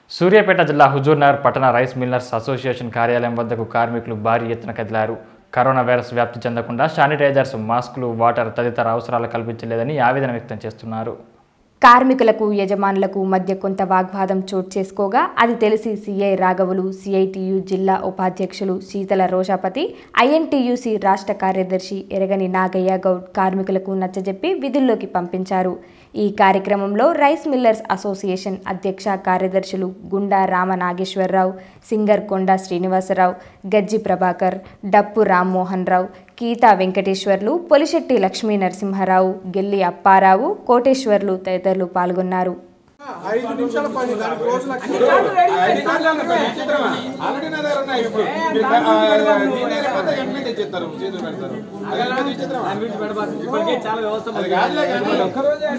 సూర్యాపేట జిల్లా హుజూర్నగర్ పట్టణ rice millers association కార్యాలయం వద్దకు కార్మికులు భారీ ఎత్తున కదిలారు కరోనా వైరస్ వ్యాప్తి చెందకుండా శానిటైజర్స్ మాస్కులు వాటర్ తదితర అవసరాలు కల్పించలేదని ఆవేదన వ్యక్తం చేస్తున్నారు కార్మికులకు యజమానులకు మధ్య కొంత వాగ్వాదం చోటు చేసుకోగా అది తెలిసి సిఐ రాఘవులు సిఐటియు జిల్లా ఉపాధ్యక్షులు శీతల రోషాపతి ఐఎన్టీయూసీ రాష్ట్ర కార్యదర్శి ఎరగని నాగయ్య గౌడ్ కార్మికులకు నచ్చజెప్పి విధుల్లోకి పంపించారు ఈ కార్యక్రమంలో రైస్ మిల్లర్స్ అసోసియేషన్ అధ్యక్ష కార్యదర్శులు గుండా రామ నాగేశ్వరరావు సింగర్ కొండా శ్రీనివాసరావు గజ్జి ప్రభాకర్ డప్పు రామ్మోహన్ రావు గీతా వెంకటేశ్వర్లు పొలిశెట్టి లక్ష్మీ నరసింహారావు గెల్లి అప్పారావు కోటేశ్వర్లు తదితరులు పాల్గొన్నారు ఐదు నిమిషాల పని దానికి రోజులకి ఐదు నిమిషాల పని చిత్రమా ఆల్రెడీ నా దగ్గర ఉన్నాయి ఇప్పుడు మీరు ఆ, దీని లేకపోతే వెంటనే తెచ్చిస్తారు చేతులు పెడతారు అది ఇంకా విచిత్రమా? అది కాదులే కానీ ఒక్కరోజే